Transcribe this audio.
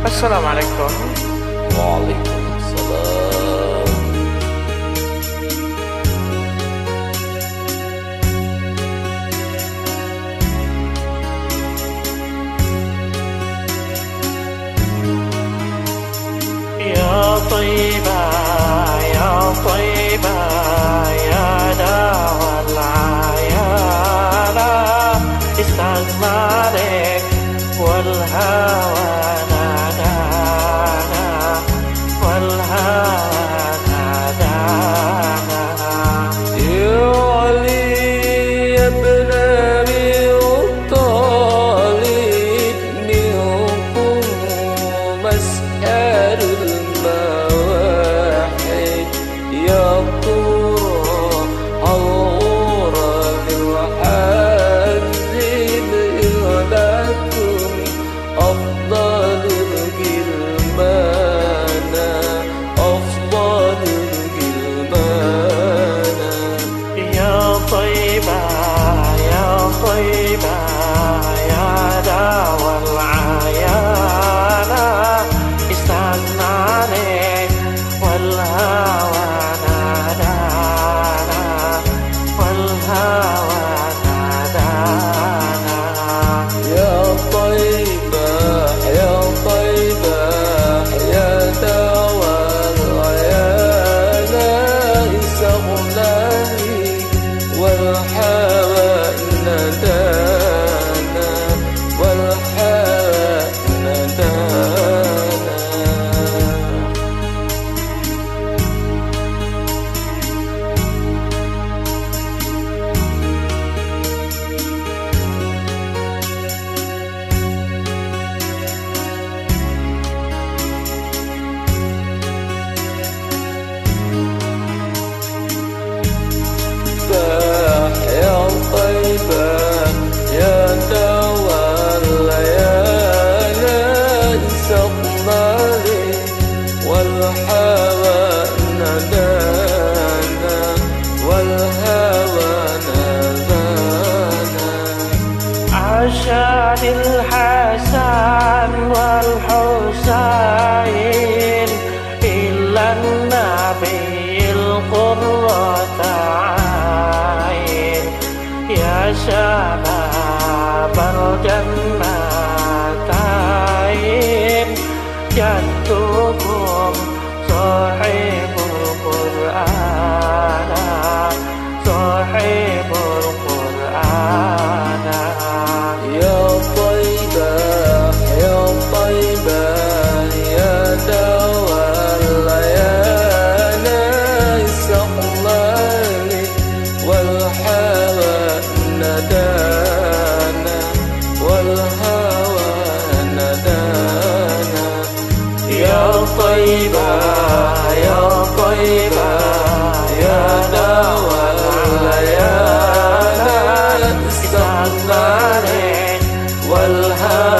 السلام عليكم وعليكم السلام يا طيبة يا طيبة يا دار العيانة استغنى عليك والهوى نادانا والهوى نادانا يا علي يا ابن أبي طالب منكم مسأل المواحد يا ترى الغرى بالحزن لكم أفضل الجلمان أفضل الجلمان يا طيبة يا طيبة يا داوى العيانة استغنى عليك والهوى نادانا والهوى نادانا يا طيبة يا طيبة يا دوا العيانا استغناني والحوى ندانا والحوى ندانا يا طيبة يا دوا الليالي سقمالي والحوى ندانا والهوى ندانا عشان الحسن والحسين إلا النبي القرة عين يا شباب الجنتين جدكم صاحب القرآن صاحب القرآن يا طيبة يا طيبة يا دوا الليالي سقمالي والحوى ندانا والهوى ندانا يا طيبة يا طيبة يا دوا الليالي استغنى عليك والهوى